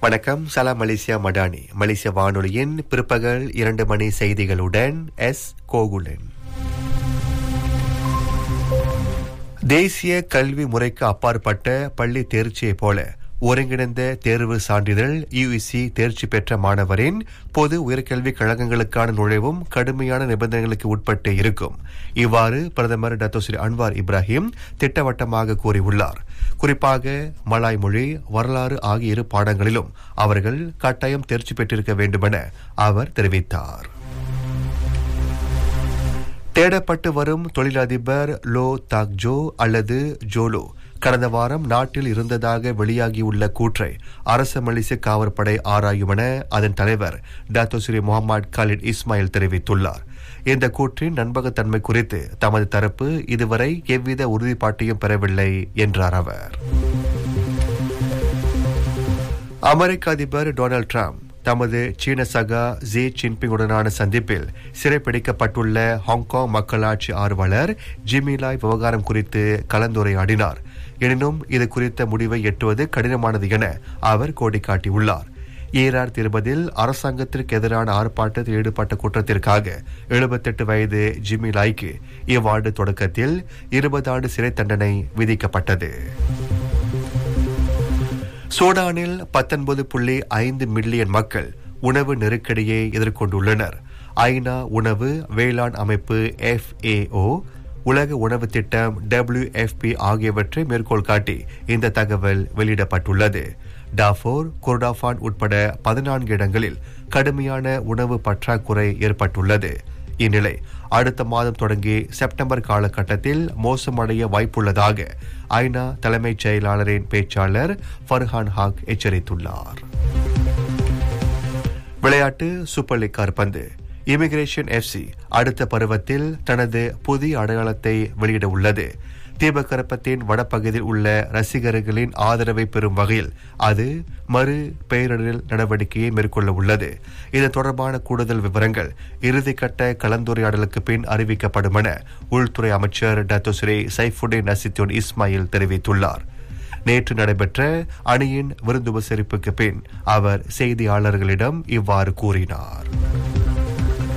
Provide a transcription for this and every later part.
வணக்கம் சலாம் மலேசியா மடானி மலேசிய வானொலியின் பிற்பகல் இரண்டு மணி செய்திகளுடன் எஸ் கோகுலன் தேசிய கல்வி முறைக்கு அப்பாற்பட்ட பள்ளி தேர்ச்சியைப் போல ஒருங்கிணைந்த தேர்வு சான்றிதழ் யுஇசி தேர்ச்சி பெற்ற மாணவரின் பொது உயர்கல்வி கழகங்களுக்கான நுழைவும் கடுமையான நிபந்தனைகளுக்கு உட்பட்டு இருக்கும் இவ்வாறு பிரதமர் டத்தோஸ்ரீ அன்வார் இப்ராஹிம் திட்டவட்டமாக கூறியுள்ளார் குறிப்பாக மலாய் மொழி வரலாறு ஆகிய இரு பாடங்களிலும் அவர்கள் கட்டாயம் தேர்ச்சி பெற்றிருக்க வேண்டுமென அவர் தெரிவித்தார் தேடப்பட்டு வரும் தொழிலதிபர் லோ தாக்ஜோ அல்லது ஜோலோ கடந்த வாரம் நாட்டில் இருந்ததாக வெளியாகியுள்ள கூற்றை அரச மலேசிய காவற்படை ஆராயும் என அதன் தலைவர் doctor Sri Mohamed Khalid Ismail தெரிவித்துள்ளார் இந்த கூற்றின் நண்பகத்தன்மை குறித்து தமது தரப்பு இதுவரை எவ்வித உறுதிப்பாட்டையும் பெறவில்லை என்றார் அவர் அமெரிக்க அதிபர் டொனால்டு டிரம்ப் தமது சீன சகா ஜி ஜின்பிங்குடனான சந்திப்பில் சிறைப்பிடிக்கப்பட்டுள்ள ஹாங்காங் மக்களாட்சி ஆர்வலர் ஜிமிலாய் விவகாரம் குறித்து கலந்துரையாடினார் எனினும் இது குறித்த முடிவை எட்டுவது கடினமானது என அவர் கோடிக்காட்டியுள்ளார் ஈரார் இருபதில் அரசாங்கத்திற்கு எதிரான ஆர்ப்பாட்டத்தில் ஈடுபட்ட குற்றத்திற்காக எழுபத்தெட்டு வயது ஜிம்மி லாய்க்கு இவ்வாண்டு தொடக்கத்தில் இருபது ஆண்டு சிறை தண்டனை விதிக்கப்பட்டது சூடானில் பத்தொன்பது புள்ளி ஐந்து மில்லியன் மக்கள் உணவு நெருக்கடியை எதிர்கொண்டுள்ளனர் ஐநா உணவு வேளாண் அமைப்பு எஃப்ஏஓ உலக உணவு திட்டம் டபிள்யூஎஃப்பி ஆகியவற்றை மேற்கோள் காட்டி இந்த தகவல் வெளியிடப்பட்டுள்ளது டாஃபோர் குர்டாஃபான் உட்பட பதினான்கு இடங்களில் கடுமையான உணவு பற்றாக்குறை ஏற்பட்டுள்ளது இந்நிலை அடுத்த மாதம் தொடங்கி செப்டம்பர் காலகட்டத்தில் மோசமடைய வாய்ப்புள்ளதாக ஐநா தலைமைச் செயலாளரின் பேச்சாளர் ஃபர்ஹான் ஹாக் எச்சரித்துள்ளார் விளையாட்டு சூப்பர் லீக் கால்பந்து இமிகிரேஷன் எஃப்சி அடுத்த பருவத்தில் தனது புதிய அடையாளத்தை வெளியிட உள்ளது தீபகற்பத்தின் வடபகுதியில் உள்ள ரசிகர்களின் ஆதரவை பெறும் வகையில் அது மறு பெயரிடல் நடவடிக்கையை மேற்கொள்ள உள்ளது இது தொடர்பான கூடுதல் விவரங்கள் இறுதிக்கட்ட கலந்துரையாடலுக்கு பின் அறிவிக்கப்படும் என உள்துறை அமைச்சர் டத்தோஸ்ரீ சைஃபுடின் நசித்துன் இஸ்மாயில் தெரிவித்துள்ளார் நேற்று நடைபெற்ற அணியின் விருந்துபசரிப்புக்கு பின் அவர் செய்தியாளர்களிடம் இவ்வாறு கூறினார்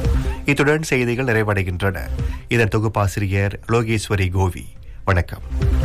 இத்துடன் செய்திகள் நிறைவடைகின்றன இதன் தொகுப்பாசிரியர் லோகேஸ்வரி கோவி வணக்கம்